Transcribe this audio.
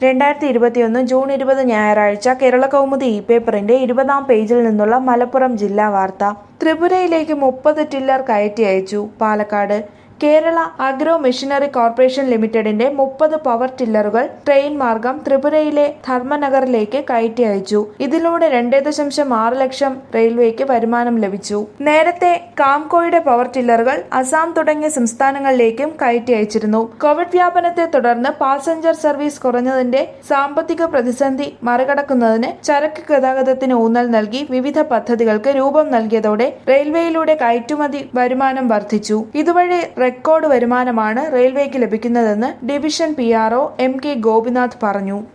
രണ്ടായിരത്തി ഇരുപത്തിയൊന്ന് ജൂൺ ഇരുപത് ഞായറാഴ്ച കേരള കൗമുദി ഇ പേപ്പറിന്റെ ഇരുപതാം പേജിൽ നിന്നുള്ള മലപ്പുറം ജില്ലാ വാർത്ത ത്രിപുരയിലേക്ക് മുപ്പത് ടില്ലർ കയറ്റി അയച്ചു Palakkad Kerala agro machinery corporation ലിമിറ്റഡിന്റെ മുപ്പത് പവർ ടില്ലറുകൾ ട്രെയിൻ മാർഗം ത്രിപുരയിലെ ധർമ്മനഗറിലേക്ക് കയറ്റി അയച്ചു ഇതിലൂടെ രണ്ടേ ദശാംശം ആറ് ലക്ഷം റെയിൽവേക്ക് വരുമാനം ലഭിച്ചു നേരത്തെ കാംകോയുടെ പവർ ടില്ലറുകൾ അസാം തുടങ്ങിയ സംസ്ഥാനങ്ങളിലേക്കും കയറ്റി അയച്ചിരുന്നു കോവിഡ് വ്യാപനത്തെ തുടർന്ന് പാസഞ്ചർ സർവീസ് കുറഞ്ഞതിന്റെ സാമ്പത്തിക പ്രതിസന്ധി മറികടക്കുന്നതിന് ചരക്ക് ഗതാഗതത്തിന് ഊന്നൽ നൽകി വിവിധ പദ്ധതികൾക്ക് രൂപം നൽകിയതോടെ റെയിൽവേയിലൂടെ കയറ്റുമതി വരുമാനം വർദ്ധിച്ചു ഇതുവഴി റെക്കോർഡ് വരുമാനമാണ് റെയിൽവേക്ക് ലഭിക്കുന്നതെന്ന് division P M K Gopinath പറഞ്ഞു